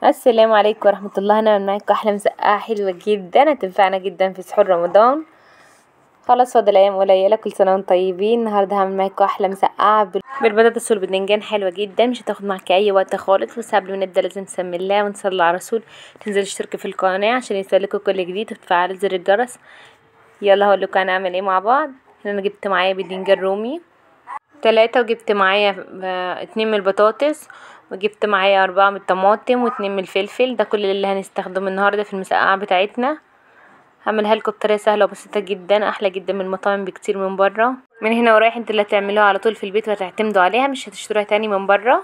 السلام عليكم ورحمة الله هنعمل معاكم أحلى مسقعة حلوة جدا هتنفعنا جدا في سحور رمضان خلاص فاضل أيام قليلة كل سنة وانتم طيبين النهاردة هعمل معاكم أحلى مسقعة بال- بالبطاطس والباذنجان حلوة جدا مش هتاخد معاكي أي وقت خالص بس قبل ما نبدأ لازم نسمي الله ونصلي على الرسول تنزلوا اشتركوا في القناة عشان يوصلكوا كل جديد وتفعلوا زر الجرس يلا هقولكوا هنعمل ايه مع بعض هنا انا جبت معايا باذنجان رومي تلاتة وجبت معايا آه، اتنين من البطاطس وجبت معايا أربعة من الطماطم واتنين من الفلفل ده كل اللي هنستخدمه النهاردة في المسقعة بتاعتنا هعملها لكم بطريقة سهلة وبسيطة جدا أحلى جدا من المطاعم بكتير من برا من هنا ورايح انتوا اللي هتعملوها على طول في البيت وهتعتمدوا عليها مش هتشتروها تاني من برا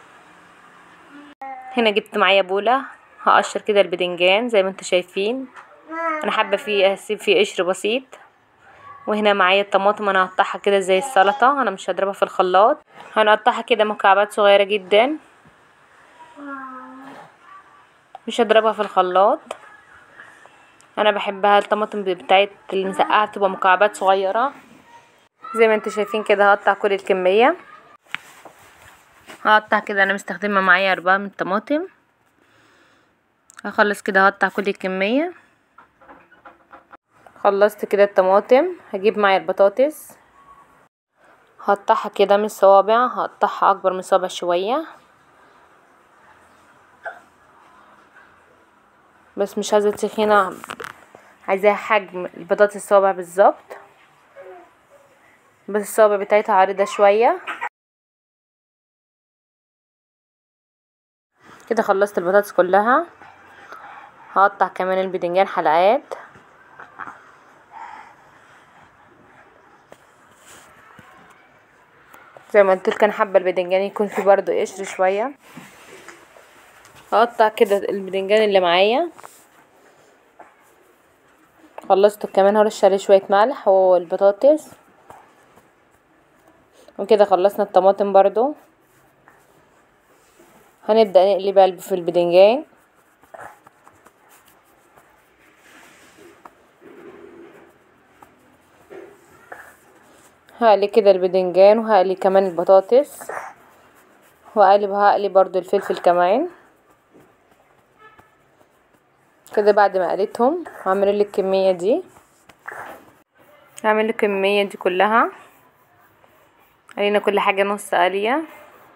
هنا جبت معايا بولة هقشر كده البدنجان زي ما انتوا شايفين انا حابة فيه اسيب فيه قشر بسيط وهنا معايا الطماطم انا هقطعها كده زي السلطة انا مش هضربها في الخلاط هنقطعها كده مكعبات صغيرة جدا مش هضربها في الخلاط انا بحبها الطماطم بتاعت المسقعة تبقى مكعبات صغيرة زي ما انتوا شايفين كده هقطع كل الكمية هقطع كده انا مستخدمة معايا اربعة من الطماطم هخلص كده هقطع كل الكمية خلصت كده الطماطم هجيب معايا البطاطس هقطعها كده من الصوابع هقطعها اكبر من صوابع شوية بس مش عايزة تخينة عايزاها حجم البطاطس الصوابع بالظبط بس الصوابع بتاعتها عريضة شوية كده خلصت البطاطس كلها هقطع كمان البدنجان حلقات زي ما قلت لكم انا حابه البدنجان يكون فيه برضو قشر شويه هقطع كده البدنجان اللي معايا خلصته كمان هرش عليه شويه ملح والبطاطس وكده خلصنا الطماطم برضو هنبدا نقلي بقى في البدنجان هقلي كده البدنجان وهقلي كمان البطاطس وهقلب هقلي برضو الفلفل كمان كده بعد ما قليتهم هعمل لك الكميه دي هعمل لك الكميه دي كلها قلينا كل حاجه نص قليه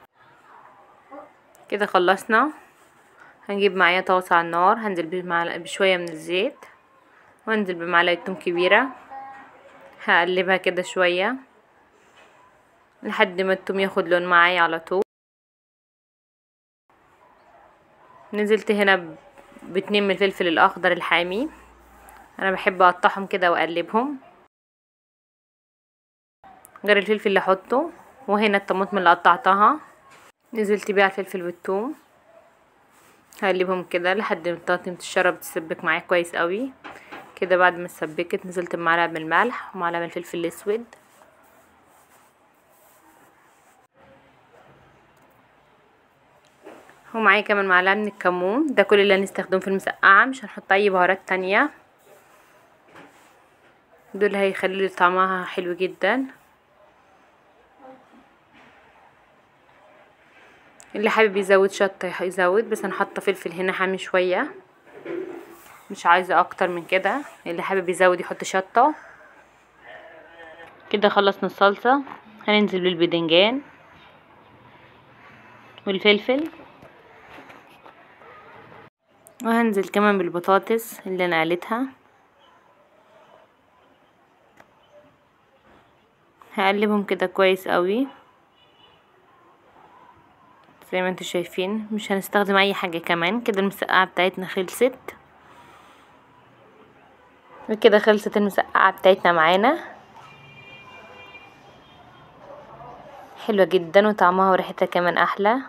كده خلصنا هنجيب معايا طاسه على النار هنزل بمعلقه بشويه من الزيت وانزل بمعلقه توم كبيره هقلبها كده شويه لحد ما التوم ياخد لون معايا على طول نزلت هنا باتنين من الفلفل الاخضر الحامي انا بحب اقطعهم كده واقلبهم غير الفلفل اللي احطه وهنا الطماطم اللي قطعتها نزلت بيها الفلفل والثوم هقلبهم كده لحد ما الطماطم تتشرب تسبك معايا كويس قوي كده بعد ما اتسبكت نزلت بمعلقه من الملح ومعلقه من الفلفل الاسود ومعايا كمان معلقه من الكمون ده كل اللي هنستخدمه في المسقعه مش هنحط اي بهارات تانية دول هيخلي طعمها حلو جدا اللي حابب يزود شطه يزود بس انا حاطه فلفل هنا حامي شويه مش عايزه اكتر من كده اللي حابب يزود يحط شطه كده خلصنا الصلصه هننزل بالبدنجان والفلفل وهنزل كمان بالبطاطس اللي انا قليتها هقلبهم كده كويس قوي زي ما انتوا شايفين مش هنستخدم اي حاجه كمان كده المسقعه بتاعتنا خلصت وكده خلصت المسقعه بتاعتنا معانا حلوه جدا وطعمها وريحتها كمان احلى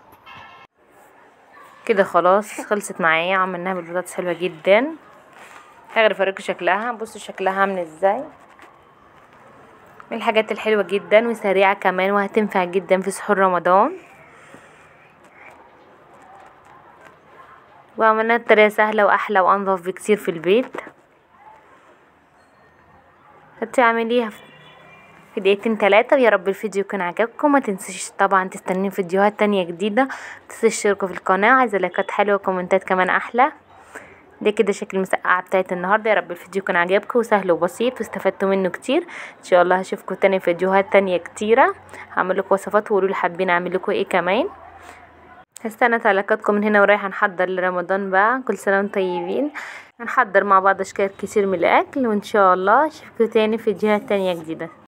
كده خلاص خلصت معايا عملناها بالبطاطس حلوه جدا هغرف اوريكم شكلها بصوا شكلها عامل ازاي من الحاجات الحلوه جدا وسريعه كمان وهتنفع جدا في سحور رمضان وعملناها بطريقه سهله واحلى وانظف بكتير في البيت هتعمليها في دقيقتين تلاتة ويا رب الفيديو يكون عجبكم ما تنسوش طبعا تستنين فيديوهات تانية جديدة متنسوش تشتركوا في القناة عايزة لايكات حلوة وكومنتات كمان احلى ده كده شكل المسقعة بتاعت النهاردة يا رب الفيديو يكون عجبكم وسهل وبسيط واستفدتوا منه كتير ان شاء الله هشوفكم تاني في فيديوهات تانية كتيرة هعمل لكم وصفات وقولوا لي حابين اعمل لكم ايه كمان هستنى تعليقاتكم من هنا ورايحة نحضر لرمضان بقى كل سنة وانتم طيبين هنحضر مع بعض اشكال كتير من الاكل وان شاء الله اشوفكم تاني في فيديوهات تانية جديدة